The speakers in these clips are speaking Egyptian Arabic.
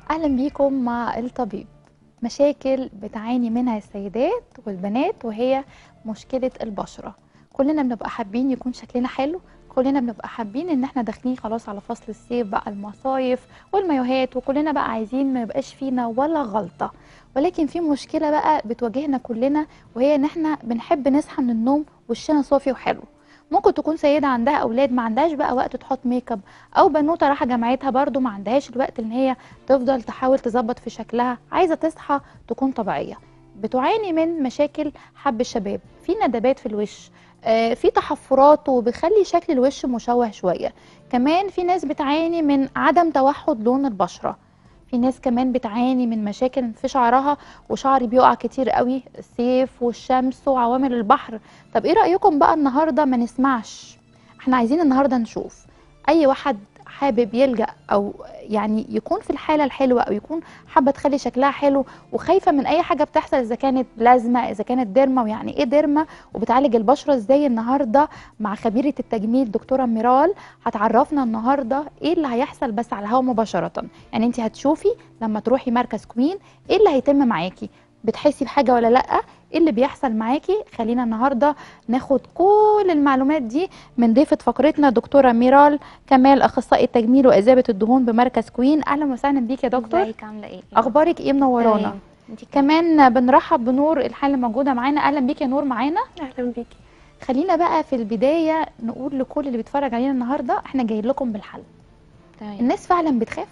أهلا بيكم مع الطبيب مشاكل بتعاني منها السيدات والبنات وهي مشكلة البشرة كلنا بنبقى حابين يكون شكلنا حلو كلنا بنبقى حابين ان احنا داخلين خلاص على فصل الصيف بقى المصايف والمايوهات وكلنا بقى عايزين ما يبقاش فينا ولا غلطة ولكن في مشكلة بقى بتواجهنا كلنا وهي ان احنا بنحب نصحى من النوم وشنا صافي وحلو ممكن تكون سيدة عندها أولاد ما عندهاش بقى وقت تحط ميك اب أو بنوتة رايحة جامعتها برضو ما عندهاش الوقت إن هي تفضل تحاول تظبط في شكلها عايزة تصحى تكون طبيعية بتعاني من مشاكل حب الشباب في ندبات في الوش آه، في تحفرات وبيخلي شكل الوش مشوه شوية كمان في ناس بتعاني من عدم توحد لون البشرة في ناس كمان بتعاني من مشاكل في شعرها وشعري بيقع كتير قوي الصيف والشمس وعوامل البحر طب ايه رأيكم بقى النهاردة ما نسمعش احنا عايزين النهاردة نشوف اي واحد حابب يلجأ او يعني يكون في الحالة الحلوة او يكون حابة تخلي شكلها حلو وخايفة من اي حاجة بتحصل اذا كانت بلازما اذا كانت ديرما ويعني ايه ديرما وبتعالج البشرة ازاي النهاردة مع خبيرة التجميل دكتورة ميرال هتعرفنا النهاردة ايه اللي هيحصل بس على الهواء مباشرة يعني انت هتشوفي لما تروحي مركز كوين ايه اللي هيتم معاكي بتحسي بحاجة ولا لأ ايه اللي بيحصل معاكي خلينا النهارده ناخد كل المعلومات دي من ضيفه فقرتنا دكتوره ميرال كمال اخصائي التجميل واذابه الدهون بمركز كوين اهلا وسهلا بيك يا دكتور ازيك عامله ايه اخبارك ايه منورانا تمام. انتي كمان كمان بنرحب بنور الحاله موجوده معانا اهلا بيك يا نور معانا اهلا بيكي خلينا بقى في البدايه نقول لكل اللي بيتفرج علينا النهارده احنا جايين لكم بالحل تمام الناس فعلا بتخاف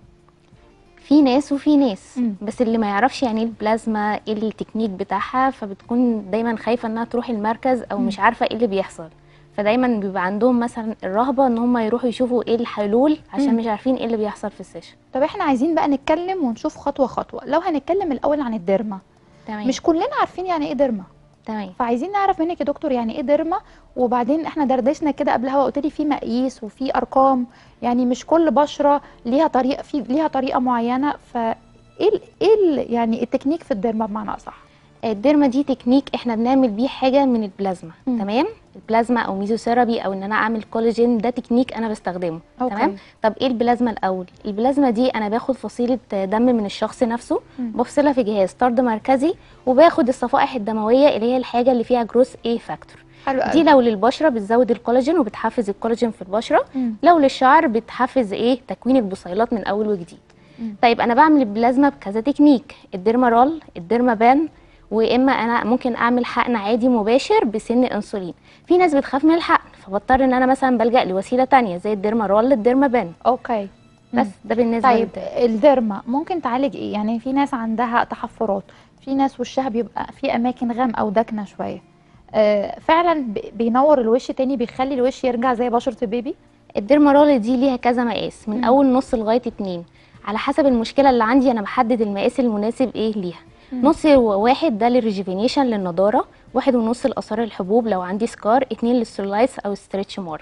في ناس وفي ناس مم. بس اللي ما يعرفش يعني ايه البلازما ايه التكنيك بتاعها فبتكون دايما خايفه انها تروح المركز او مم. مش عارفه ايه اللي بيحصل فدايما بيبقى عندهم مثلا الرهبه ان هم يروحوا يشوفوا ايه الحلول عشان مم. مش عارفين ايه اللي بيحصل في السيشن طب احنا عايزين بقى نتكلم ونشوف خطوه خطوه لو هنتكلم الاول عن الديرما تمام مش كلنا عارفين يعني ايه ديرما تمام فعايزين نعرف منك يا دكتور يعني ايه ديرما وبعدين احنا دردشنا كده قبلها وقلت لي في مقاييس وفي ارقام يعني مش كل بشره ليها طريقه في ليها طريقه معينه ف ايه ال- ايه ال- يعني التكنيك في الديرما بمعنى اصح الديرما دي تكنيك احنا بنعمل بيه حاجه من البلازما مم. تمام البلازما او ميزوثيرابي او ان انا اعمل كولاجين ده تكنيك انا بستخدمه أوكي. تمام طب ايه البلازما الاول البلازما دي انا باخد فصيله دم من الشخص نفسه مم. بفصلها في جهاز طرد مركزي وباخد الصفائح الدمويه اللي هي الحاجه اللي فيها جروس اي فاكتور حلو قوي دي لو للبشره بتزود الكولاجين وبتحفز الكولاجين في البشره مم. لو للشعر بتحفز ايه تكوين البصيلات من اول وجديد مم. طيب انا بعمل البلازما بكذا تكنيك الديرمارول الديرمابان واما انا ممكن اعمل حقن عادي مباشر بسن انسولين في ناس بتخاف من الحقن فبضطر ان انا مثلا بلجا لوسيله تانية زي الديرمارول الديرمابان اوكي بس مم. ده بالنسبه طيب للديرما. الديرما ممكن تعالج ايه يعني في ناس عندها تحفرات في ناس وشها بيبقى في اماكن غام او داكنه شويه آه فعلا ب- بينور الوش تاني بيخلي الوش يرجع زي بشره البيبي الديرمارول دي ليها كذا مقاس من مم. اول نص لغايه اتنين على حسب المشكله اللي عندي انا بحدد المقاس المناسب ايه ليها مم. نص واحد ده للريجيفينيشن للنضاره واحد ونص لاثار الحبوب لو عندي سكار اتنين للسيرولايتس او ستريتش مارك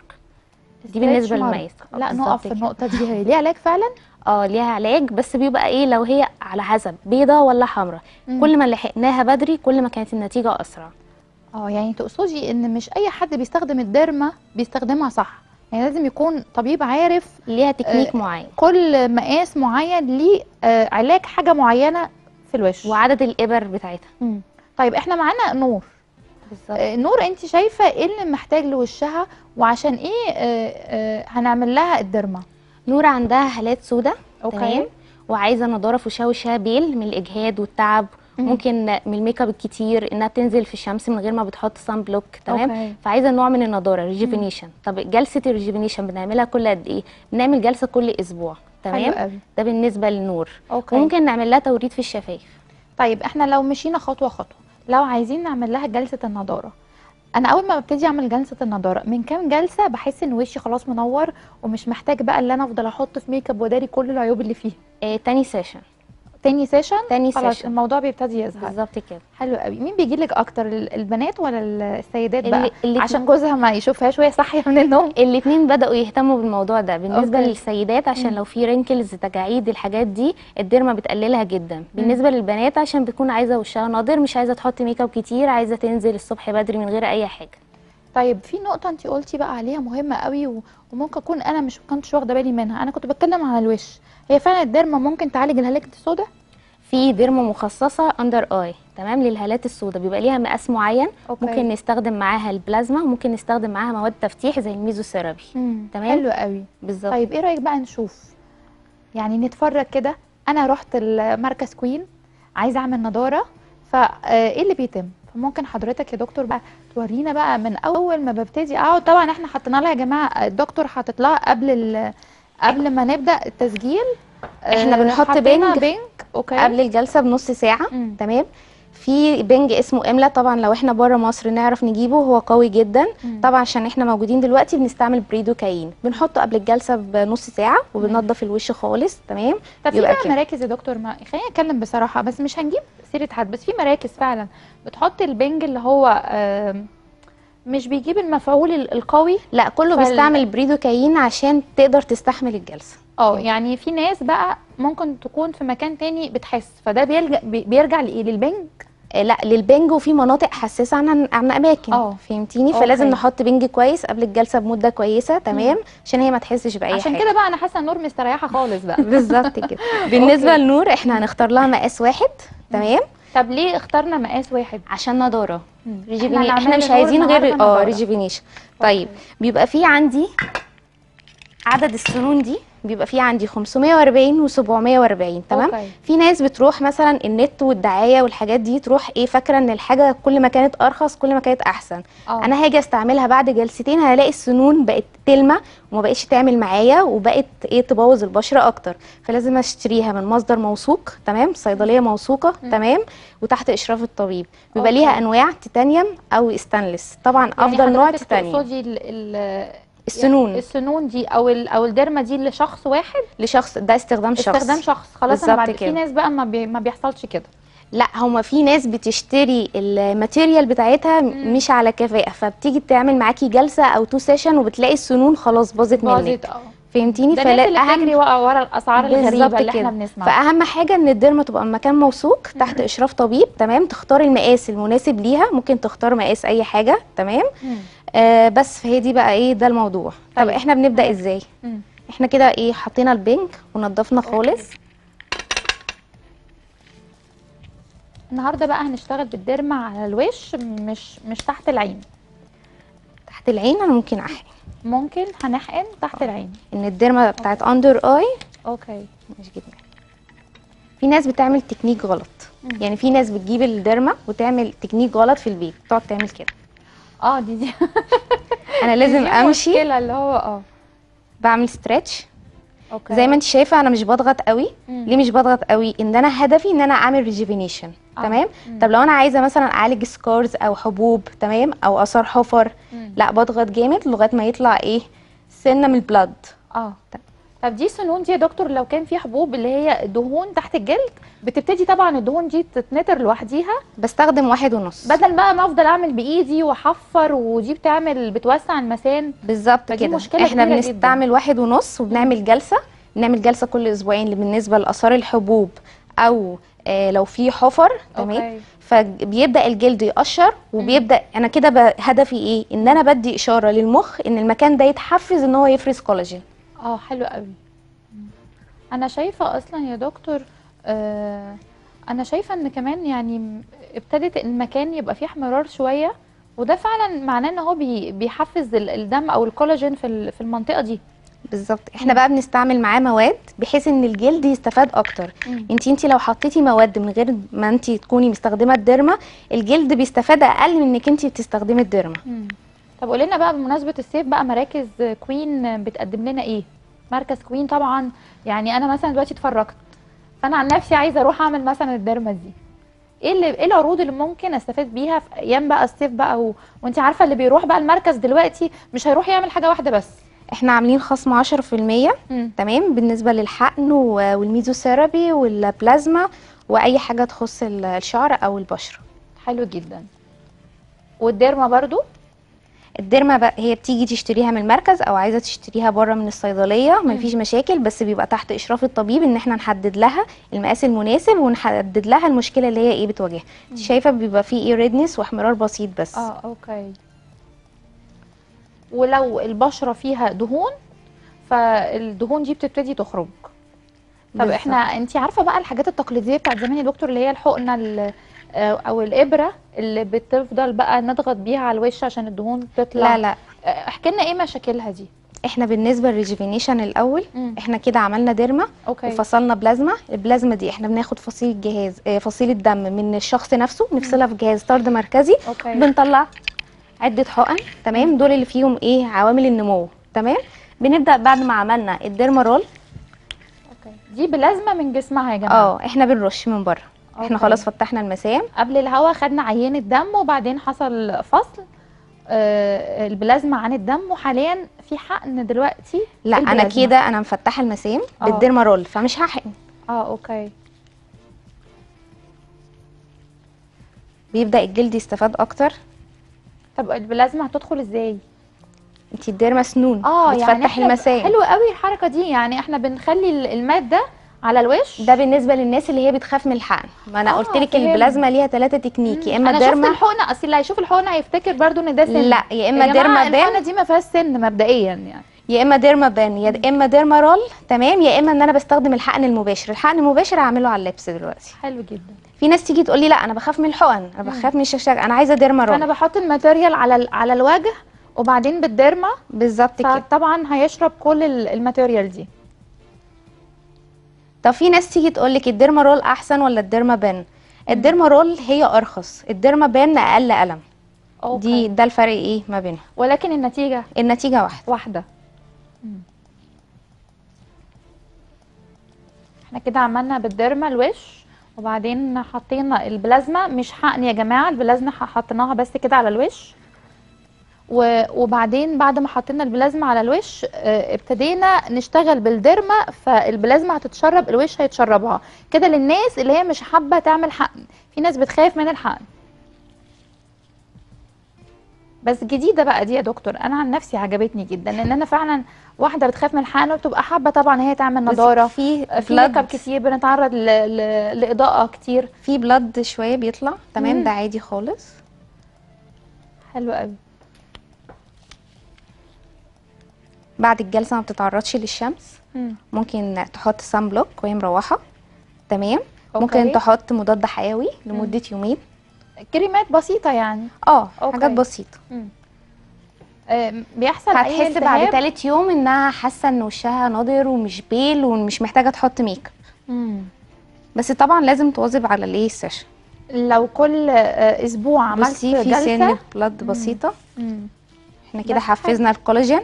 دي بالنسبه Stretch mark. للمقاس آه، لا بالظبط نقف في كده. النقطه دي هي ليه علاج فعلا اه ليها علاج بس بيبقى ايه لو هي على حسب بيضه ولا حمراء مم. كل ما لحقناها بدري كل ما كانت النتيجه اسرع اه يعني تقصدي ان مش اي حد بيستخدم الديرما بيستخدمها صح يعني لازم يكون طبيب عارف ليها تكنيك معين كل مقاس معين ليه آه علاج حاجه معينه في الوش وعدد الابر بتاعتها مم. طيب احنا معانا نور بالظبط آه نور انت شايفه ايه اللي محتاج لوشها وعشان ايه آه آه هنعمل لها الديرما نورة عندها هالات سودة أوكي. تمام وعايزه نضاره في وشها وشها بيل من الاجهاد والتعب مم. ممكن من الميك اب الكتير انها بتنزل في الشمس من غير ما بتحط سان بلوك تمام أوكي. فعايزه نوع من النضاره ريجيفينيشن طب جلسه الريجيفينيشن بنعملها كل قد ايه بنعمل جلسه كل اسبوع حلو تمام قوي ده بالنسبه للنور اوكي وممكن نعمل لها توريد في الشفايف طيب احنا لو مشينا خطوه خطوه لو عايزين نعمل لها جلسه النضاره انا اول ما ببتدي اعمل جلسه النضاره من كام جلسه بحس ان وشي خلاص منور ومش محتاج بقى ان انا افضل احط في ميك اب وداري كل العيوب اللي فيه آه تاني سيشن تاني سيشن تاني خلاص سيشن الموضوع بيبتدي يظهر بالظبط كده حلو قوي مين بيجي لك اكتر ال- البنات ولا ال- السيدات بقى اللي- اللي- عشان جوزها ما يشوفهاش وهي صاحيه من النوم الاثنين بدأوا يهتموا بالموضوع ده بالنسبة أوكي. للسيدات عشان مم. لو في رينكلز تجاعيد الحاجات دي الديرما بتقللها جدا بالنسبة للبنات عشان بتكون عايزة وشها ناضر مش عايزة تحط ميك اب كتير عايزة تنزل الصبح بدري من غير أي حاجة طيب في نقطة انت قلتي بقى عليها مهمة قوي و- وممكن اكون انا مش كنتش واخدة بالي منها انا كنت بتكلم على الوش هي فعلا الديرما ممكن تعالج الهالات السوداء في ديرما مخصصه اندر اي تمام للهالات السوداء بيبقى ليها مقاس معين أوكي. ممكن نستخدم معاها البلازما وممكن نستخدم معاها مواد تفتيح زي الميزوثيرابي مم. تمام. حلو قوي بالظبط طيب ايه رايك بقى نشوف يعني نتفرج كده انا رحت المركز كوين عايزه اعمل نضاره فايه اللي بيتم فممكن حضرتك يا دكتور بقى تورينا بقى من اول ما ببتدي اقعد طبعا احنا حطينا لها يا جماعه الدكتور حاطط لها قبل ال- قبل ما نبدا التسجيل إحنا آه، بنحط حطينا بنج بنج اوكي قبل الجلسه بنص ساعه مم. تمام في بنج اسمه املا طبعا لو احنا بره مصر نعرف نجيبه هو قوي جدا مم. طبعا عشان احنا موجودين دلوقتي بنستعمل بريدوكاين بنحطه قبل الجلسه بنص ساعه وبننضف الوش خالص تمام طب في يبقى بقى كده. مراكز يا دكتور ما خلينا نتكلم بصراحه بس مش هنجيب سيره حد بس في مراكز فعلا بتحط البنج اللي هو آم، مش بيجيب المفعول ال- القوي لا كله فال- بيستعمل بريدوكاين عشان تقدر تستحمل الجلسه اه يعني في ناس بقى ممكن تكون في مكان تاني بتحس فده بيلجأ بي- بيرجع لايه للبنج آه، لا للبنج وفي مناطق حساسه عن عن اماكن اه. فهمتيني اوكي. فلازم نحط بنج كويس قبل الجلسه بمده كويسه تمام عشان هي ما تحسش باي عشان حاجه كده بقى انا حاسه نور مستريحه خالص بقى بالظبط كده بالنسبه اوكي. لنور احنا هنختار لها مقاس واحد تمام طب ليه اخترنا مقاس واحد عشان نضاره مم. ريجيفيني هنعمل احنا مش لنور عايزين غير النهاردة اه نضارة. ريجيفينيشن طيب بيبقى في عندي عدد السنون دي بيبقى في عندي 540 و740 تمام أوكي. في ناس بتروح مثلا النت والدعايه والحاجات دي تروح ايه فاكره ان الحاجه كل ما كانت ارخص كل ما كانت احسن اه. انا هاجي استعملها بعد جلستين هلاقي السنون بقت تلمع وما بقتش تعمل معايا وبقت ايه تبوظ البشره اكتر فلازم اشتريها من مصدر موثوق تمام صيدليه موثوقه تمام وتحت اشراف الطبيب بيبقى أوكي. ليها انواع تيتانيوم او استانلس طبعا يعني افضل نوع حضرتك تيتانيوم تقصدي ال- ال- السنون السنون دي او ال- او الديرما دي لشخص واحد لشخص ده استخدام شخص استخدام شخص خلاص انا بالظبط بعد في كده. ناس بقى ما, بي ما بيحصلش كده لا هما في ناس بتشتري الماتيريال بتاعتها مم. مش على كفاءة فبتيجي تعمل معاكي جلسة او تو سيشن وبتلاقي السنون خلاص باظت منك باظت اه فهمتيني ده الناس اللي بتجري أهم ورا ورا الاسعار الغريبه بالظبط اللي احنا كده. بنسمعها فاهم حاجه ان الديرما تبقى مكان موثوق تحت اشراف طبيب تمام تختار المقاس المناسب ليها ممكن تختار مقاس اي حاجه تمام مم. آه بس فهي دي بقى ايه ده الموضوع طب طيب. احنا بنبدا ازاي مم. احنا كده ايه حطينا البنج ونضفنا خالص النهارده بقى هنشتغل بالديرما على الوش مش مش تحت العين تحت العين انا ممكن احقن ممكن هنحقن تحت العين ان الديرما بتاعت اندر اي اوكي مش جبنة في ناس بتعمل تكنيك غلط مم. يعني في ناس بتجيب الديرما وتعمل تكنيك غلط في البيت تقعد تعمل كده اه دي دي انا لازم دي امشي مشكله اللي هو اه بعمل ستريتش اوكي زي ما انت شايفه انا مش بضغط قوي مم. ليه مش بضغط قوي ان انا هدفي ان انا اعمل ريجيفينيشن آه. تمام مم. طب لو انا عايزه مثلا اعالج سكارز او حبوب تمام او اثار حفر مم. لا بضغط جامد لغايه ما يطلع ايه سنه من البلد اه طب دي سنون دي يا دكتور لو كان في حبوب اللي هي دهون تحت الجلد بتبتدي طبعا الدهون دي تتنطر لوحديها بستخدم واحد ونص بدل بقى ما افضل اعمل بايدي واحفر ودي بتعمل بتوسع المثان بالظبط فدي كده مشكلة احنا كبيرة جداً. بنستعمل واحد ونص وبنعمل جلسه بنعمل جلسه كل اسبوعين بالنسبه لاثار الحبوب او آه لو في حفر تمام أوكي. فبيبدا الجلد يقشر وبيبدا انا كده ب- هدفي ايه ان انا بدي اشاره للمخ ان المكان ده يتحفز ان هو يفرز كولاجين اه حلو قوي انا شايفه اصلا يا دكتور آه انا شايفه ان كمان يعني م- ابتدت المكان يبقى فيه احمرار شويه وده فعلا معناه ان هو بي بيحفز ال- الدم او الكولاجين في ال- في المنطقه دي بالظبط احنا بقى بنستعمل معاه مواد بحيث ان الجلد يستفاد اكتر مم. انت انت لو حطيتي مواد من غير ما انت تكوني مستخدمه الديرما الجلد بيستفاد اقل من انك انت بتستخدمي الديرما مم. طب قولي لنا بقى بمناسبه الصيف بقى مراكز كوين بتقدم لنا ايه مركز كوين طبعا يعني انا مثلا دلوقتي اتفرجت فانا عن نفسي عايزه اروح اعمل مثلا الديرما دي ايه اللي ايه العروض اللي ممكن استفاد بيها في ايام بقى الصيف بقى و... وانت عارفه اللي بيروح بقى المركز دلوقتي مش هيروح يعمل حاجه واحده بس احنا عاملين خصم 10% مم. تمام بالنسبه للحقن و- والميزوثيرابي والبلازما واي حاجه تخص ال- الشعر او البشره حلو جدا والديرما برضو الديرما بقى هي بتيجي تشتريها من المركز او عايزه تشتريها بره من الصيدليه مم. مفيش مشاكل بس بيبقى تحت اشراف الطبيب ان احنا نحدد لها المقاس المناسب ونحدد لها المشكله اللي هي ايه بتواجهها انت شايفه بيبقى فيه ايه ريدنس واحمرار بسيط بس اه اوكي ولو البشره فيها دهون فالدهون دي بتبتدي تخرج طب بالظبط. احنا انت عارفه بقى الحاجات التقليديه بتاعت زمان يا دكتور اللي هي الحقنه ال- آه، او الابره اللي بتفضل بقى نضغط بيها على الوش عشان الدهون تطلع لا لا آه، احكي لنا ايه مشاكلها دي احنا بالنسبه للريجيفينيشن الاول مم. احنا كده عملنا ديرما اوكي وفصلنا بلازما البلازما دي احنا بناخد فصيله جهاز آه، فصيله دم من الشخص نفسه نفصلها في جهاز طرد مركزي اوكي بنطلع عده حقن تمام دول اللي فيهم ايه عوامل النمو تمام بنبدا بعد ما عملنا الديرمارول اوكي دي بلازمه من جسمها يا جماعه اه احنا بنرش من بره أوكي. احنا خلاص فتحنا المسام قبل الهوا خدنا عينه دم وبعدين حصل فصل آه، البلازما عن الدم وحاليا في حقن دلوقتي لا انا البلازما. كده انا مفتحه المسام اه. بالديرمارول فمش هحقن اه اوكي بيبدا الجلد يستفاد اكتر طب البلازما هتدخل ازاي انت الديرما سنون اه يعني بتفتح احنا المسام حلو قوي الحركه دي يعني احنا بنخلي ال- الماده على الوش ده بالنسبه للناس اللي هي بتخاف من الحقن ما انا آه، قلت لك فهمت. البلازما ليها ثلاثه تكنيك يا اما انا شفت ديرما الحقنه اصل اللي هيشوف الحقنه هيفتكر برضو ان ده سن لا يا يا اما جماعة ديرما الحقنه بان دي ما فيهاش سن مبدئيا يعني يا اما ديرما بان يا اما ديرمارول تمام يا اما ان انا بستخدم الحقن المباشر الحقن المباشر هعمله على اللبس دلوقتي حلو جدا في ناس تيجي تقول لي لا انا بخاف من الحقن انا بخاف من الشكشك انا عايزه ديرمارول فانا بحط الماتيريال على ال- على الوجه وبعدين بالديرما بالظبط كده فطبعا هيشرب كل ال- الماتيريال دي طب في ناس تيجي تقول لك الديرمارول احسن ولا الديرما بان الديرمارول هي ارخص الديرما بان اقل الم أوكي. دي ده الفرق ايه ما بينها ولكن النتيجه النتيجه واحده واحده احنا كده عملنا بالديرما الوش وبعدين حطينا البلازما مش حقن يا جماعه البلازما ح- حطيناها بس كده على الوش و- وبعدين بعد ما حطينا البلازما على الوش اه، ابتدينا نشتغل بالديرما فالبلازما هتتشرب الوش هيتشربها كده للناس اللي هي مش حابه تعمل حقن في ناس بتخاف من الحقن بس جديده بقى دي يا دكتور انا عن نفسي عجبتني جدا لان انا فعلا واحده بتخاف من الحقن وبتبقى حابه طبعا هي تعمل بس نضاره في في ميك اب بلاد كتير بنتعرض ل... ل... لاضاءه كتير في بلاد شويه بيطلع تمام مم. ده عادي خالص حلو قوي بعد الجلسه ما بتتعرضش للشمس ممكن تحط سان بلوك وهي مروحه تمام ممكن أوكي. تحط مضاد حيوي لمده يومين كريمات بسيطه يعني اه أوكي. حاجات بسيطه آم، بيحصل اي هتحس بعد التهاب تالت يوم انها حاسه ان وشها نضر ومش بيل ومش محتاجه تحط ميك اب مم. بس طبعا لازم تواظب على الايه السيشن لو كل آه، اسبوع عملت بصي في جلسه سن بلاد بسيطه مم. احنا كده بس حلو. حفزنا الكولاجين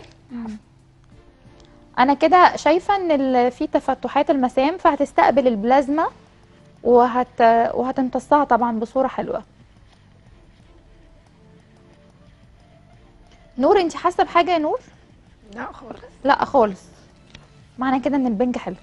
انا كده شايفه ان ال- في تفتحات المسام فهتستقبل البلازما وهت وهتمتصها طبعا بصوره حلوه نور انت حاسه بحاجه يا نور لا خالص لا خالص معنى كده ان البنج حلو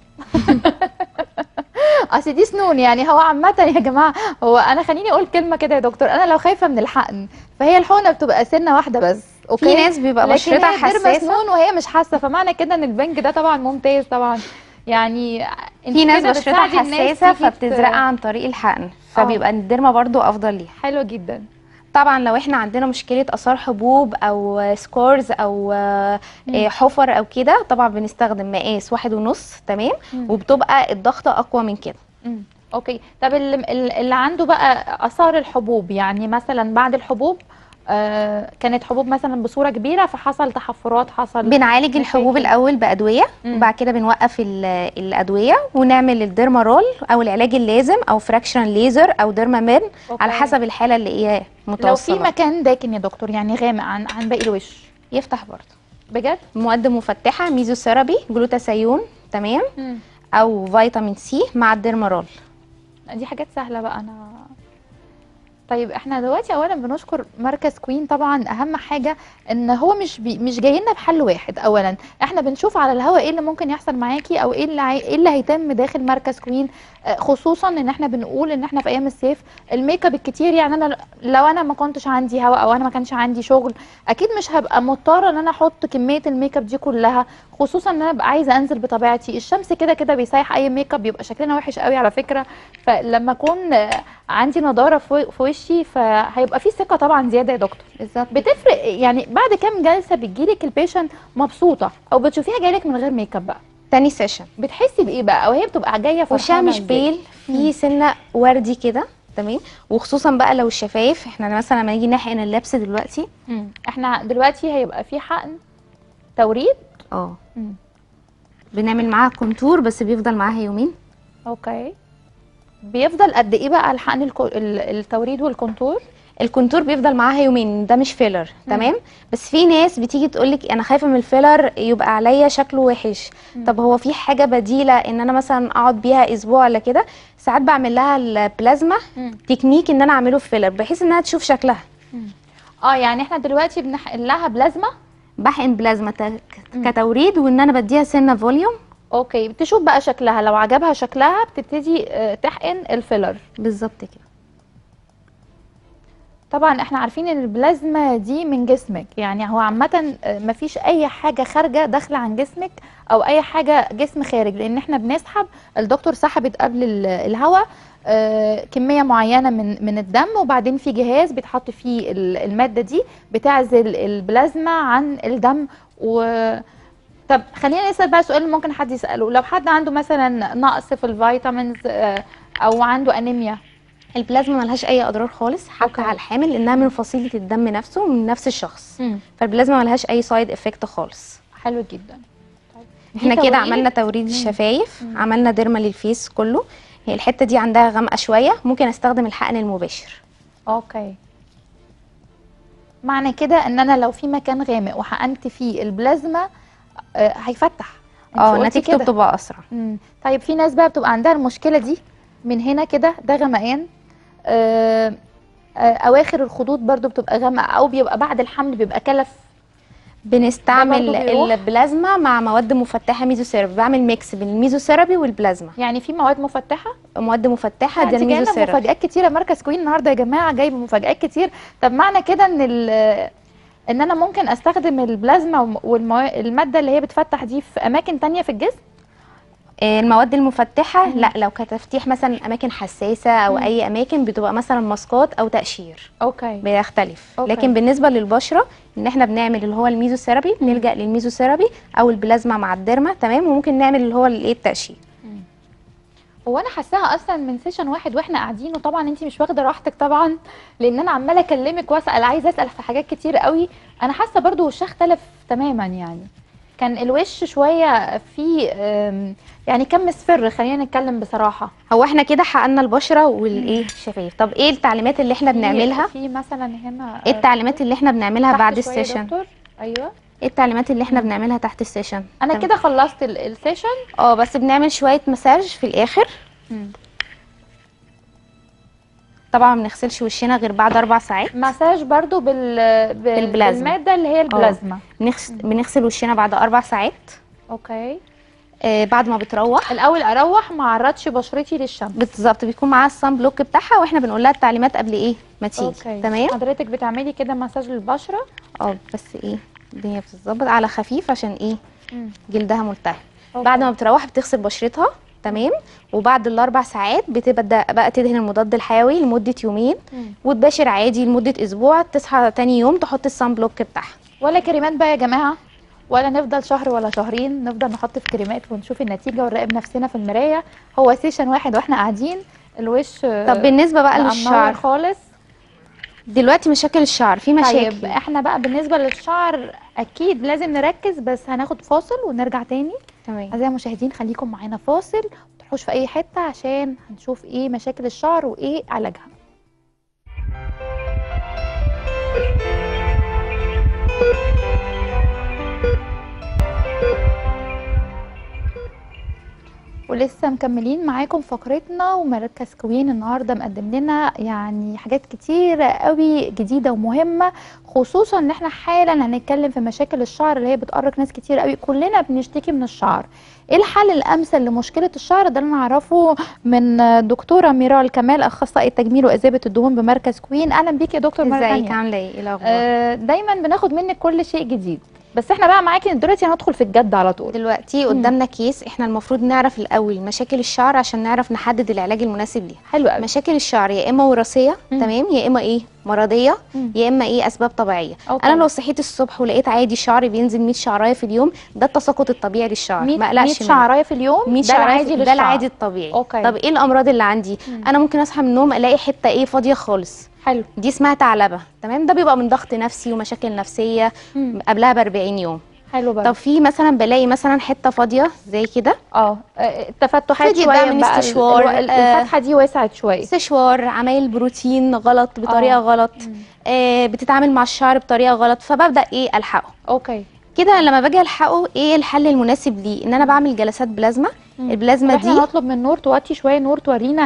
اصل دي سنون يعني هو عامه يا جماعه هو انا خليني اقول كلمه كده يا دكتور انا لو خايفه من الحقن فهي الحقنه بتبقى سنه واحده بس اوكي في ناس بيبقى لكن بشرتها هي ديرما حساسه سنون وهي مش حاسه فمعنى كده ان البنج ده طبعا ممتاز طبعا يعني انت في ناس كده بشرتها بتساعدي الناس حساسه تيجي ت- فبتزرقها عن طريق الحقن فبيبقى الديرما برضو افضل ليها حلو جدا طبعا لو احنا عندنا مشكله اثار حبوب او سكورز او آه، مم. حفر او كده طبعا بنستخدم مقاس واحد ونص تمام مم. وبتبقى الضغطه اقوى من كده مم. اوكي طب اللي, اللي عنده بقى اثار الحبوب يعني مثلا بعد الحبوب آه كانت حبوب مثلا بصوره كبيره فحصل تحفرات حصل بنعالج الحبوب مشاكل. الاول بادويه مم. وبعد كده بنوقف ال- الادويه ونعمل الديرمارول او العلاج اللازم او فراكشن ليزر او ديرمامين أوكي. على حسب الحاله اللي هي لو في متوصله مكان داكن يا دكتور يعني غامق عن عن باقي الوش يفتح برضه بجد مواد مفتحه ميزوثيرابي جلوتاثيون تمام او فيتامين سي مع الديرمارول دي حاجات سهله بقى انا طيب احنا دلوقتي اولا بنشكر مركز كوين طبعا اهم حاجه ان هو مش بي مش جاي لنا بحل واحد اولا احنا بنشوف على الهواء ايه اللي ممكن يحصل معاكي او ايه اللي عاي... ايه اللي هيتم داخل مركز كوين آه، خصوصا ان احنا بنقول ان احنا في ايام الصيف الميك اب الكتير يعني انا لو انا ما كنتش عندي هواء او انا ما كانش عندي شغل اكيد مش هبقى مضطره ان انا احط كميه الميك اب دي كلها خصوصا ان انا ببقى عايزه انزل بطبيعتي الشمس كده كده بيسيح اي ميك اب بيبقى شكلنا وحش قوي على فكره فلما اكون آه، عندي نضاره في في وشي وشي فهيبقى في ثقه طبعا زياده يا دكتور بالظبط بتفرق يعني بعد كام جلسه بتجيلك البيشنت مبسوطه او بتشوفيها جايلك من غير ميك اب بقى تاني سيشن بتحسي بايه بقى او هي بتبقى جايه فرحانه وشها مش إزاي؟ بيل في سنه وردي كده تمام وخصوصا بقى لو الشفايف احنا مثلا لما نيجي نحقن اللبس دلوقتي مم. احنا دلوقتي هيبقى في حقن توريد اه مم. بنعمل معاها كونتور بس بيفضل معاها يومين اوكي بيفضل قد ايه بقى الحقن الكو... ال- التوريد والكونتور الكونتور بيفضل معاها يومين ده مش فيلر تمام بس في ناس بتيجي تقولك انا خايفه من الفيلر يبقى عليا شكله وحش طب هو في حاجه بديله ان انا مثلا اقعد بيها اسبوع ولا كده ساعات بعمل لها البلازما مم. تكنيك ان انا اعمله في فيلر بحيث انها تشوف شكلها اه يعني احنا دلوقتي بنحقن لها بلازما بحقن بلازما ت- كتوريد وان انا بديها سنه فوليوم اوكي بتشوف بقى شكلها لو عجبها شكلها بتبتدي آه، تحقن الفيلر بالظبط كده طبعا احنا عارفين ان البلازما دي من جسمك يعني هو عامه آه، مفيش اي حاجه خارجه داخله عن جسمك او اي حاجه جسم خارج لان احنا بنسحب الدكتور سحبت قبل ال- الهواء آه، كميه معينه من من الدم وبعدين في جهاز بيتحط فيه ال- الماده دي بتعزل البلازما عن الدم و طب خلينا نسال بقى سؤال ممكن حد يساله لو حد عنده مثلا نقص في الفيتامينز آه، او عنده انيميا البلازما ملهاش اي اضرار خالص حتى أوكي. على الحامل لانها من فصيله الدم نفسه من نفس الشخص فالبلازما ملهاش اي سايد افكت خالص حلو جدا طيب. دي احنا كده توريد؟ عملنا توريد الشفايف عملنا ديرما للفيس كله هي الحته دي عندها غامقه شويه ممكن استخدم الحقن المباشر اوكي معنى كده ان انا لو في مكان غامق وحقنت فيه البلازما آه، هيفتح انت اه قلتي نتيجته كده. بتبقى اسرع مم. طيب في ناس بقى بتبقى عندها المشكله دي من هنا كده ده غمقان آه، آه، اواخر الخدود برضو بتبقى غامقه او بيبقى بعد الحمل بيبقى كلف بنستعمل ده برضو بيروح؟ البلازما مع مواد مفتحه ميزوثيرابي بعمل ميكس بين الميزوثيرابي والبلازما يعني في مواد مفتحه مواد مفتحه ده انت جايبه الميزوثيرابي مفاجآت كتيره مركز كوين النهارده يا جماعه جايبه مفاجآت كتير طب معنى كده ان ال- ان انا ممكن استخدم البلازما والماده اللي هي بتفتح دي في اماكن تانية في الجسم آه، المواد المفتحه لا لو كتفتيح مثلا اماكن حساسه او مم. اي اماكن بتبقى مثلا ماسكات او تقشير اوكي بيختلف أوكي. لكن بالنسبه للبشره ان احنا بنعمل اللي هو الميزوثيرابي بنلجا للميزوثيرابي او البلازما مع الديرما تمام وممكن نعمل اللي هو الايه التقشير هو انا حاساها اصلا من سيشن واحد واحنا قاعدين وطبعا انت مش واخده راحتك طبعا لان انا عماله اكلمك واسال عايزه اسال في حاجات كتير قوي انا حاسه برضو وشها اختلف تماما يعني كان الوش شويه في آم، يعني كم مصفر خلينا نتكلم بصراحه هو احنا كده حققنا البشره والايه الشفايف طب ايه التعليمات اللي احنا في- بنعملها في مثلا هنا ايه التعليمات اللي احنا بنعملها تحت بعد شوية يا السيشن دكتور. ايوه ايه التعليمات اللي احنا بنعملها تحت السيشن انا تمام. كده خلصت ال- السيشن اه بس بنعمل شويه مساج في الاخر طبعا ما بنغسلش وشنا غير بعد اربع ساعات مساج برضو بال... بال... بالبلازما. بالماده اللي هي البلازما بنغسل, بنغسل وشنا بعد اربع ساعات اوكي آه بعد ما بتروح الاول اروح ما اعرضش بشرتي للشمس بالظبط بيكون معاها الصن بلوك بتاعها واحنا بنقول لها التعليمات قبل ايه ما تيجي اوكي تمام حضرتك بتعملي كده مساج للبشره اه بس ايه الدنيا بتتظبط على خفيف عشان ايه مم. جلدها ملتهب أوكي. بعد ما بتروح بتغسل بشرتها تمام وبعد الاربع ساعات بتبدا بقى تدهن المضاد الحيوي لمده يومين مم. وتباشر عادي لمده اسبوع تصحى تاني يوم تحط الصن بلوك بتاعها ولا كريمات بقى يا جماعه ولا نفضل شهر ولا شهرين نفضل نحط في كريمات ونشوف النتيجه ونراقب نفسنا في المرايه هو سيشن واحد واحنا قاعدين الوش طب بالنسبه بقى بقى للشعر منور خالص دلوقتي مشاكل الشعر في مشاكل طيب احنا بقى بالنسبه للشعر اكيد لازم نركز بس هناخد فاصل ونرجع تاني تمام اعزائي المشاهدين خليكم معانا فاصل ما تروحوش في اي حته عشان هنشوف ايه مشاكل الشعر وايه علاجها ولسه مكملين معاكم فقرتنا ومركز كوين النهارده مقدم لنا يعني حاجات كتيره قوي جديده ومهمه خصوصا ان احنا حالا هنتكلم في مشاكل الشعر اللي هي بتقرق ناس كتير قوي كلنا بنشتكي من الشعر ايه الحل الامثل لمشكله الشعر ده اللي نعرفه من دكتوره ميرال كمال اخصائي التجميل واذابه الدهون بمركز كوين اهلا بيك يا دكتور مره ازيك تانية. عامله ايه ايه الاخبار آه، دايما بناخد منك كل شيء جديد بس احنا بقى معاكي دلوقتي هندخل في الجد على طول دلوقتي قدامنا كيس احنا المفروض نعرف الاول مشاكل الشعر عشان نعرف نحدد العلاج المناسب ليها حلو قوي مشاكل الشعر يا اما وراثيه مم. تمام يا اما ايه مرضيه مم. يا اما ايه اسباب طبيعيه أوكي. انا لو صحيت الصبح ولقيت عادي شعري بينزل 100 شعرايه في اليوم ده التساقط الطبيعي للشعر 100 ما 100 اقلقش منه. شعرايه في اليوم 100 ده شعرايه العادي في- ده للشعر. العادي الطبيعي أوكي. طب ايه الامراض اللي عندي مم. انا ممكن اصحى من النوم الاقي حته ايه فاضيه خالص حلو دي اسمها ثعلبه تمام ده بيبقى من ضغط نفسي ومشاكل نفسيه مم. قبلها ب 40 يوم حلو بقى طب في مثلا بلاقي مثلا حته فاضيه زي كده اه آه، التفتحات ابتدي شويه بقى من بقى ال- استشوار، ال- آه، الفتحه دي وسعت شويه استشوار عمايل بروتين غلط بطريقه آه. غلط آه بتتعامل مع الشعر بطريقه غلط فببدا ايه الحقه اوكي كده لما باجي الحقه ايه الحل المناسب ليه ان انا بعمل جلسات بلازما مم. البلازما احنا دي نطلب من نور توطي شويه نور تورينا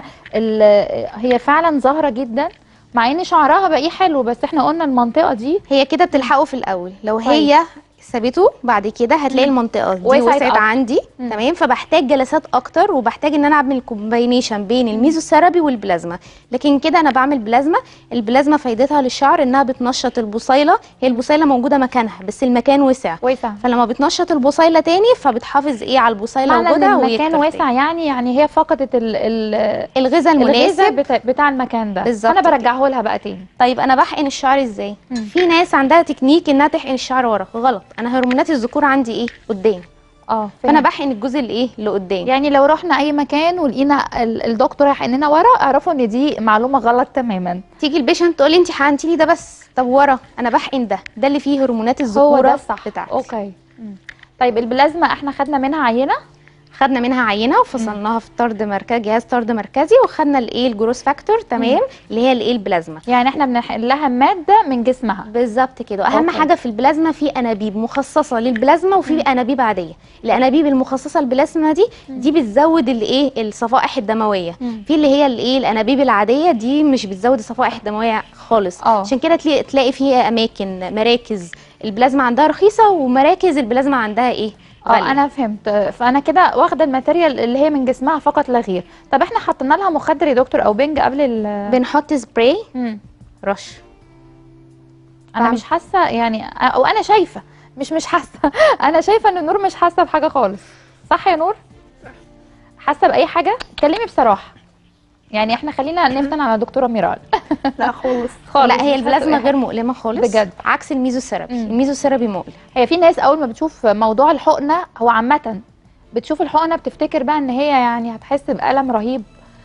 ال- هي فعلا ظاهره جدا مع ان شعرها بقى حلو بس احنا قلنا المنطقه دي هي كده بتلحقه في الاول لو كويس. هي سابته بعد كده هتلاقي مم. المنطقه دي وسعت وسعت أكتر. عندي مم. تمام فبحتاج جلسات اكتر وبحتاج ان انا اعمل كومباينيشن بين الميزوثيرابي والبلازما لكن كده انا بعمل بلازما البلازما فايدتها للشعر انها بتنشط البصيله هي البصيله موجوده مكانها بس المكان وسع وسع فلما بتنشط البصيله تاني فبتحافظ ايه على البصيله معنى ان وجودها المكان ويكتر واسع تاني. يعني يعني هي فقدت ال ال الغذاء الغذاء المناسب بتاع, بتاع المكان ده بالظبط انا كده. برجعه لها بقى تاني طيب انا بحقن الشعر ازاي مم. في ناس عندها تكنيك انها تحقن الشعر ورا غلط انا هرمونات الذكور عندي ايه قدام اه فانا فهمت. بحقن الجزء اللي ايه اللي قدام يعني لو رحنا اي مكان ولقينا ال- الدكتور هيحقننا ورا اعرفوا ان دي معلومه غلط تماما تيجي البيشنت تقول لي انت حقنتي لي ده بس طب ورا انا بحقن ده ده اللي فيه هرمونات هو الذكوره ده الصح بتاعتي اوكي مم. طيب البلازما احنا خدنا منها عينه خدنا منها عينه وفصلناها في طرد مركزي جهاز طرد مركزي وخدنا الايه الجروس فاكتور تمام اللي هي الايه البلازما يعني احنا بنحقن لها ماده من جسمها بالظبط كده اهم أوكي. حاجه في البلازما في انابيب مخصصه للبلازما وفي انابيب عاديه الانابيب المخصصه للبلازما دي دي بتزود الايه الصفائح الدمويه مم. في اللي هي الايه الانابيب العاديه دي مش بتزود الصفائح الدمويه خالص آه. عشان كده تلاقي تلاقي فيها اماكن مراكز البلازما عندها رخيصه ومراكز البلازما عندها ايه اه غالية. انا فهمت فانا كده واخده الماتيريال اللي هي من جسمها فقط لا غير طب احنا حطينا لها مخدر يا دكتور او بنج قبل ال بنحط سبراي مم. رش انا بعمل. مش حاسه يعني او انا شايفه مش مش حاسه انا شايفه ان نور مش حاسه بحاجه خالص صح يا نور حاسه باي حاجه اتكلمي بصراحه يعني احنا خلينا نفتن على دكتوره ميرال لا خالص خالص لا مش هي حاسة البلازما بأي حاجة. غير مؤلمه خالص بجد. عكس الميزوثيرابي مم. الميزوثيرابي مؤلم هي في ناس اول ما بتشوف موضوع الحقنه هو عامه بتشوف الحقنه بتفتكر بقى ان هي يعني هتحس بالم رهيب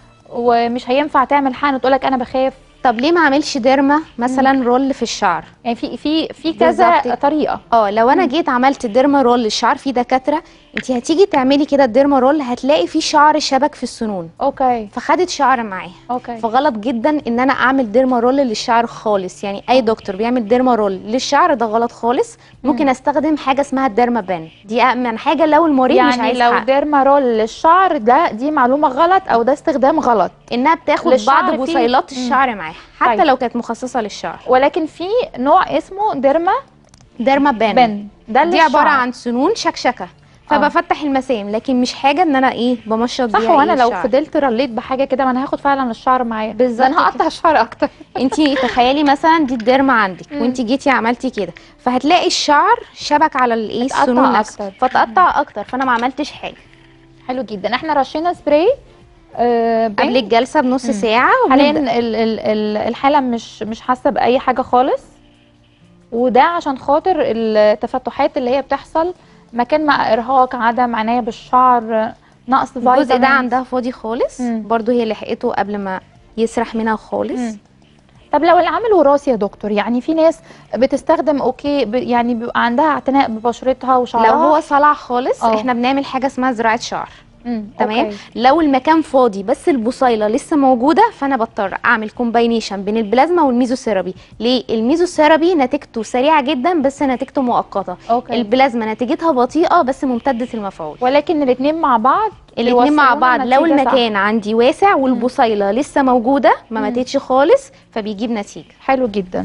ومش هينفع تعمل حقن تقول لك انا بخاف طب ليه ما اعملش ديرما مثلا رول في الشعر يعني في في في كذا بالظبط. طريقه اه لو انا جيت عملت ديرما رول للشعر في دكاتره انت هتيجي تعملي كده الديرما رول هتلاقي في شعر شبك في السنون اوكي فخدت شعر معاها اوكي فغلط جدا ان انا اعمل ديرما رول للشعر خالص يعني اي دكتور بيعمل ديرما رول للشعر ده غلط خالص ممكن استخدم حاجه اسمها الديرما بان دي امن حاجه لو المريض مش يعني عايز لو حقن. ديرما رول للشعر ده دي معلومه غلط او ده استخدام غلط انها بتاخد للشعر بعض فيه- بصيلات مم. الشعر معاها حتى طيب. لو كانت مخصصه للشعر ولكن في نوع اسمه ديرما ديرما بان, بن ده دي عباره للشعر. عن سنون شكشكه فبفتح المسام لكن مش حاجه ان انا ايه بمشط صح بيها وانا إيه لو الشعر. فضلت رليت بحاجه كده ما انا هاخد فعلا الشعر معايا بالظبط ده انا هقطع الشعر اكتر انت تخيلي مثلا دي الديرما عندك مم. وانت جيتي عملتي كده فهتلاقي الشعر شبك على الايه اتقطع السنون نفسها أكتر. فتقطع اكتر فانا ما عملتش حاجه حلو جدا احنا رشينا سبراي آه بنج. قبل الجلسه بنص مم. ساعه حاليا وبنبدا ال- ال- ال- الحاله مش مش حاسه باي حاجه خالص وده عشان خاطر التفتحات اللي هي بتحصل مكان مع ارهاق عدم عنايه بالشعر نقص الجزء ده فيتامين عندها فاضي خالص مم. برضو هي لحقته قبل ما يسرح منها خالص مم. طب لو العامل وراثي يا دكتور يعني في ناس بتستخدم اوكي ب- يعني بيبقى عندها اعتناء ببشرتها وشعرها لو هو صلع خالص اه. احنا بنعمل حاجه اسمها زراعه شعر مم. تمام أوكي. لو المكان فاضي بس البصيله لسه موجوده فانا بضطر اعمل كومباينيشن بين البلازما والميزوثيرابي ليه الميزوثيرابي نتيجته سريعه جدا بس نتيجته مؤقته اوكي البلازما نتيجتها بطيئه بس ممتده المفعول ولكن الاثنين مع بعض الاثنين مع يوصلونا بعض لو نتيجة صح. المكان عندي واسع والبصيله لسه موجوده ما مم. ماتتش خالص فبيجيب نتيجه حلو جدا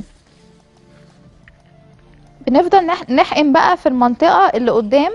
بنفضل نح- نحقن بقى في المنطقة اللي قدام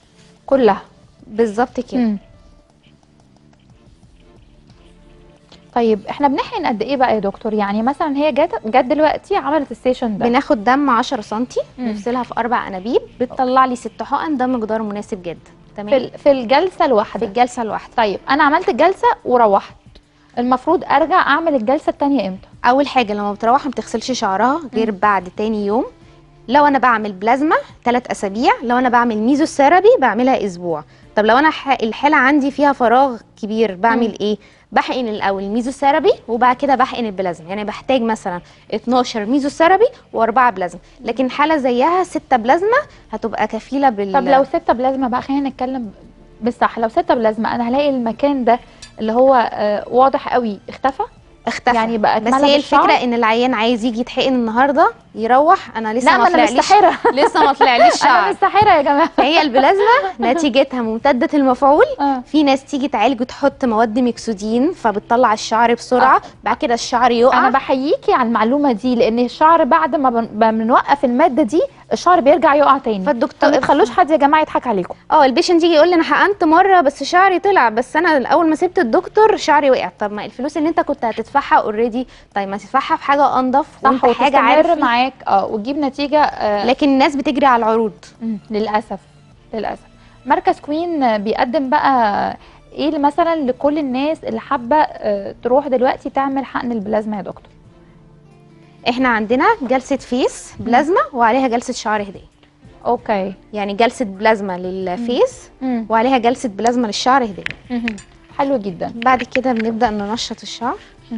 كلها بالظبط كده مم. طيب احنا بنحقن قد ايه بقى يا دكتور يعني مثلا هي جت جت دلوقتي عملت السيشن ده بناخد دم 10 سم مم. نفصلها في اربع انابيب بتطلع لي ست حقن ده مقدار مناسب جدا في تمام ال- في الجلسه في الواحده الجلسه الواحده طيب انا عملت الجلسه وروحت المفروض ارجع اعمل الجلسه الثانيه امتى اول حاجه لما بتروح ما بتغسلش شعرها غير بعد تاني يوم لو انا بعمل بلازما ثلاث اسابيع لو انا بعمل ميزوثيرابي بعملها اسبوع طب لو انا ح- الحاله عندي فيها فراغ كبير بعمل مم. ايه بحقن الاول ميزوثيرابي وبعد كده بحقن البلازما يعني بحتاج مثلا 12 ميزوثيرابي واربعه بلازما لكن حاله زيها ستة بلازما هتبقى كفيله بال طب لو ستة بلازما بقى خلينا نتكلم بالصح لو ستة بلازما انا هلاقي المكان ده اللي هو آه، واضح قوي اختفى اختفى يعني بقى بس اتملى هي بالشعر؟ الفكره ان العيان عايز يجي يتحقن النهارده يروح انا لسه لا ما ما انا طلعليش مستحيره لسه ما طلعليش انا شعر مستحيره يا جماعه فهي البلازما نتيجتها ممتدة المفعول آه. في ناس تيجي تعالج وتحط مواد ميكسودين فبتطلع الشعر بسرعة بعد كده الشعر يقع انا بحييكي على المعلومه دي لان الشعر بعد ما بن- ما بنوقف الماده دي الشعر بيرجع يقع تاني فالدكتور فما تخلوش حد يا جماعه يضحك عليكم اه البيشنت يجي يقول لي انا حقنت مره بس شعري طلع بس انا اول ما سبت الدكتور شعري وقع طب ما الفلوس اللي انت كنت هتدفعها اوريدي طيب ما تدفعها في حاجه انضف صح وانت حاجه وتستمر عارف معاك اه وتجيب نتيجه آه لكن الناس بتجري على العروض مم، للاسف للاسف مركز كوين بيقدم بقى ايه مثلا لكل الناس اللي حابه آه، تروح دلوقتي تعمل حقن البلازما يا دكتور احنا عندنا جلسه فيس بلازما وعليها جلسه شعر هديه اوكي يعني جلسه بلازما للفيس مم. وعليها جلسه بلازما للشعر هديه مهم. حلو جدا بعد كده بنبدا ننشط الشعر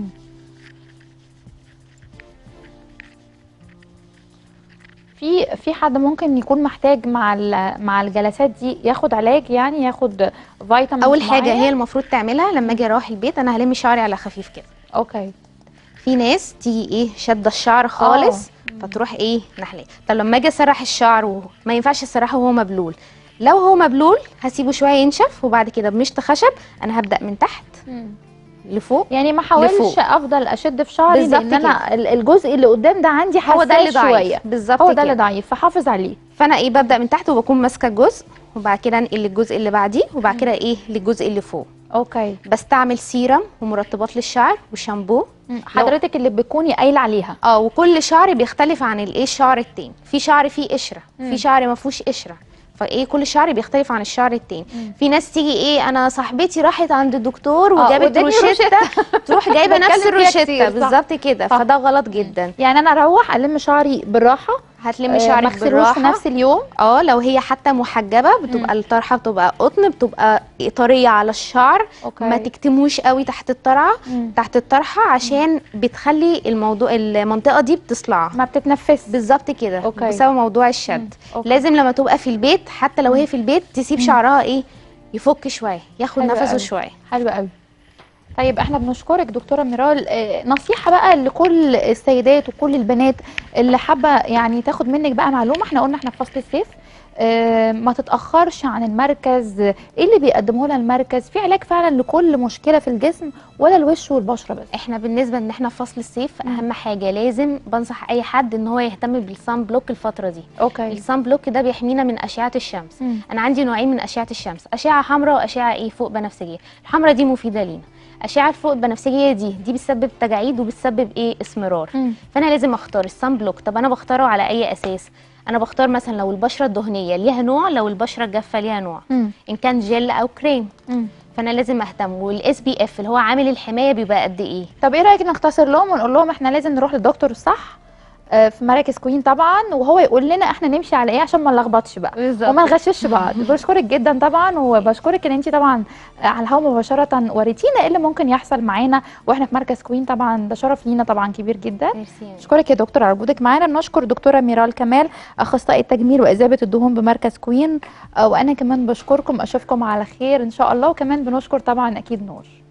في في حد ممكن يكون محتاج مع ال- مع الجلسات دي ياخد علاج يعني ياخد فيتامين اول حاجه هي المفروض تعملها لما اجي اروح البيت انا هلم شعري على خفيف كده اوكي في ناس تيجي ايه شاده الشعر خالص فتروح ايه نحليه طب لما اجي اسرح الشعر وهو ما ينفعش اسرحه وهو مبلول لو هو مبلول هسيبه شويه ينشف وبعد كده بمشط خشب انا هبدا من تحت لفوق يعني ما احاولش لفوق. افضل اشد في شعري بالظبط لان انا ال- الجزء اللي قدام ده عندي هو ده اللي حساس ضعيف شويه بالظبط هو كده ده اللي ضعيف فحافظ عليه فانا ايه ببدا من تحت وبكون ماسكه الجزء وبعد كده انقل للجزء اللي بعديه وبعد كده ايه للجزء اللي فوق اوكي بستعمل سيرم ومرطبات للشعر وشامبو حضرتك اللي بتكوني قايله عليها اه وكل شعر بيختلف عن الايه الشعر التاني في شعر فيه قشره مم. في شعر ما فيهوش قشره فايه كل شعر بيختلف عن الشعر التاني مم. في ناس تيجي ايه انا صاحبتي راحت عند الدكتور آه، وجابت وادتني روشته تروح جايبه بتكلم نفس فيها الروشته كتير، صح. بالظبط كده صح. فده غلط جدا يعني انا اروح الم شعري بالراحه هتلمي آه، شعرك ما اغسلوش في بالراحه نفس اليوم اه لو هي حتى محجبه بتبقى الطرحه بتبقى قطن بتبقى طريه على الشعر اوكي ما تكتموش قوي تحت الطرحه مم. تحت الطرحه عشان بتخلي الموضوع المنطقه دي بتصلع ما بتتنفس بالظبط كده أوكي. بسبب موضوع الشد مم. أوكي. لازم لما تبقى في البيت حتى لو هي في البيت تسيب شعرها ايه يفك شويه ياخد حلو نفسه قوي. شويه حلو قوي طيب احنا بنشكرك دكتوره ميرال آه، نصيحه بقى لكل السيدات وكل البنات اللي حابه يعني تاخد منك بقى معلومه احنا قلنا احنا في فصل الصيف آه، ما تتاخرش عن المركز ايه اللي بيقدمه لها المركز في علاج فعلا لكل مشكله في الجسم ولا الوش والبشره بس احنا بالنسبه ان احنا في فصل الصيف مم. اهم حاجه لازم بنصح اي حد ان هو يهتم بالصن بلوك الفتره دي اوكي الصن بلوك ده بيحمينا من اشعه الشمس مم. انا عندي نوعين من اشعه الشمس اشعه حمراء واشعه ايه فوق بنفسجيه الحمراء دي مفيده لينا اشعه الفوق البنفسجيه دي دي بتسبب تجاعيد وبتسبب ايه اسمرار مم. فانا لازم اختار الصن بلوك طب انا بختاره على اي اساس انا بختار مثلا لو البشره الدهنيه ليها نوع لو البشره الجافه ليها نوع مم. ان كان جل او كريم مم. فانا لازم اهتم والاس بي اف اللي هو عامل الحمايه بيبقى قد ايه طب ايه رايك نختصر لهم ونقول لهم احنا لازم نروح للدكتور الصح آه، في مراكز كوين طبعا وهو يقول لنا احنا نمشي على ايه عشان ما نلخبطش بقى وما نغشش بعض بشكرك جدا طبعا وبشكرك ان انت طبعا على الهوا مباشره وريتينا ايه اللي ممكن يحصل معانا واحنا في مركز كوين طبعا ده شرف لينا طبعا كبير جدا ميرسي اشكرك يا دكتور على وجودك معانا بنشكر دكتوره ميرال كمال اخصائي التجميل واذابه الدهون بمركز كوين آه، وانا كمان بشكركم اشوفكم على خير ان شاء الله وكمان بنشكر طبعا اكيد نور